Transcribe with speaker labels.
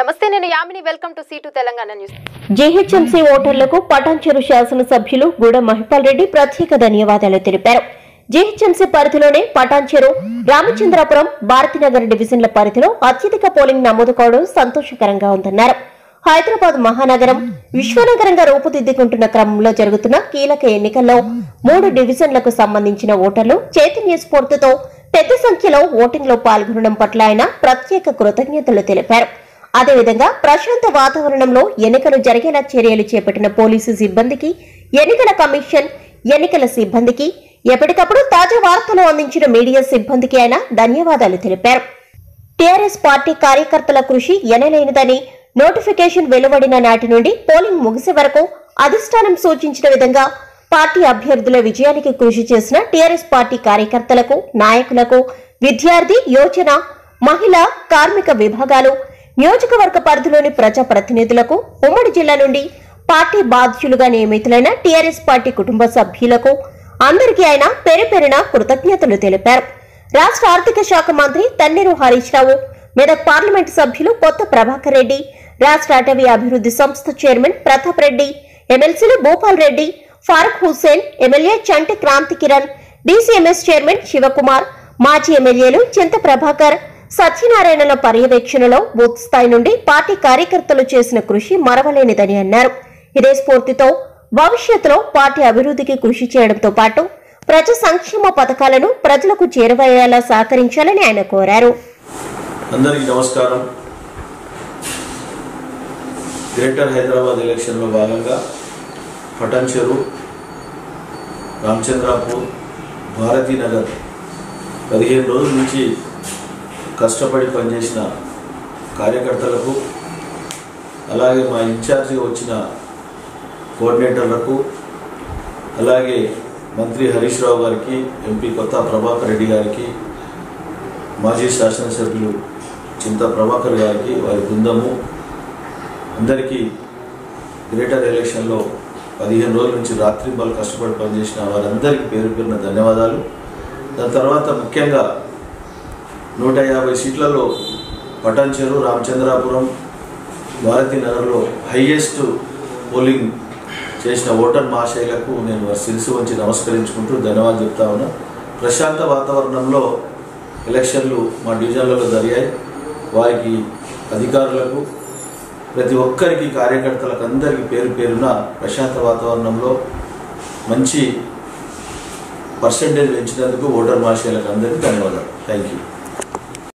Speaker 1: నమస్తే నేను Yamini welcome to C Telangana news
Speaker 2: GHMC ఓటర్లకు పటాన్చెరు శాసనసభ్యులు గూడ మహిపాల్ రెడ్డి ప్రత్యేక ధన్యవాదాలు తెలిపారు జీహెచ్ఎంసీ పరిధిలోనే పటాన్చెరు రామచంద్రాపురం భారతీనగర్ డివిజన్ల పరిధిలో అత్యధిక పోలింగ్ నమోదు కావడం సంతోషకరంగా ఉందన్నారు హైదరాబాద్ మహానగరం విశ్వనగరంగా రూపుదిద్దుకుంటున్న క్రమంలో జరుగుతున్న కీలక ఎన్నికల్లో మూడు డివిజన్లకు సంబంధించిన ఓటర్లు చైతన్య స్ఫూర్తితో పెద్ద సంఖ్యలో ఓటింగ్ లో పాల్గొనడం పట్ల ఆయన ప్రత్యేక కృతజ్ఞతలు తెలిపారు అదేవిధంగా ప్రశాంత వాతావరణంలో ఎన్నికలు జరిగేలా చర్యలు చేపట్టిన పోలీసు సిబ్బందికి ఎన్నికల కమిషన్ ఎన్నికల సిబ్బందికి ఎప్పటికప్పుడు తాజా వార్తలు అందించిన మీడియా సిబ్బందికి ఆయన ధన్యవాదాలు తెలిపారు టీఆర్ఎస్ పార్టీ కార్యకర్తల కృషి ఎనలేనిదని నోటిఫికేషన్ వెలువడిన నాటి నుండి పోలింగ్ ముగిసే వరకు అధిష్టానం సూచించిన విధంగా పార్టీ అభ్యర్థుల విజయానికి కృషి చేసిన టీఆర్ఎస్ పార్టీ కార్యకర్తలకు నాయకులకు విద్యార్థి యోజన మహిళా కార్మిక విభాగాలు నియోజకవర్గ పరిధిలోని ప్రజా ప్రతినిధులకు ఉమ్మడి జిల్లా నుండి పార్టీ బాధ్యులుగా నియమితులైన టీఆర్ఎస్ పార్టీ కుటుంబ సభ్యులకు అందరికీ ఆయన పేరు పేరున కృతజ్ఞతలు తెలిపారు రాష్ట్ర ఆర్థిక శాఖ మంత్రి తన్నీరు హరీష్ రావు మెదక్ పార్లమెంట్ సభ్యులు కొత్త ప్రభాకర్ రెడ్డి రాష్ట్ర అటవీ అభివృద్ధి సంస్థ చైర్మన్ ప్రతాప్ రెడ్డి ఎమ్మెల్సీలు Bhupal Reddy Farooq Hussain MLA Chanti Kranthi Kiran DCMS chairman Shivakumar మాజీ ఎమ్మెల్యేలు చింత ప్రభాకర్ సత్యనారాయణల పర్యవేక్షణలో బూత్ స్థాయి నుండి పార్టీ కార్యకర్తలు చేసిన కృషి మరవలేనిదని అన్నారు ఇదే స్ఫూర్తితో భవిష్యత్తులో పార్టీ అభివృద్ధికి కృషి చేయడంతో పాటు ప్రజా సంక్షేమ పథకాలను ప్రజలకు చేరువయ్యేలా సహకరించాలని ఆయన కోరారు
Speaker 3: అందరికీ నమస్కారం గ్రేటర్ హైదరాబాద్ ఎలక్షన్లో భాగంగా పటన్ చెరు రామచంద్రాపూర్ భారతీనగర్ పదిహేను రోజుల నుంచి కష్టపడి పనిచేసిన కార్యకర్తలకు అలాగే మా ఇన్ఛార్జిగా వచ్చిన కోఆర్డినేటర్లకు అలాగే మంత్రి హరీష్ రావు గారికి ఎంపీ కొత్త ప్రభాకర్ రెడ్డి గారికి మాజీ శాసనసభ్యులు చింత ప్రభాకర్ గారికి వారి బృందము అందరికీ గ్రేటర్ ఎలక్షన్లో పదిహేను రోజుల నుంచి రాత్రింబాలు కష్టపడి పనిచేసిన వారందరికీ పేరు పేరున ధన్యవాదాలు దాని తర్వాత ముఖ్యంగా నూట యాభై సీట్లలో పటాన్చెరు రామచంద్రాపురం భారతీనగర్లో హైయెస్ట్ పోలింగ్ చేసిన ఓటర్ మహాశైలకు నేను వారి శిరసు వంచి నమస్కరించుకుంటూ ధన్యవాదాలు చెప్తా ఉన్నా ప్రశాంత వాతావరణంలో ఎలక్షన్లు మా డివిజన్లలో జరిగాయి వారికి అధికారులకు ప్రతి ఒక్కరికి కార్యకర్తలకు అందరికీ పేరు పేరున ప్రశాంత వాతావరణంలో మంచి పర్సంటేజ్ పెంచినందుకు ఓటర్ మహాశయులకు అందరికీ ధన్యవాదాలు థ్యాంక్ యూ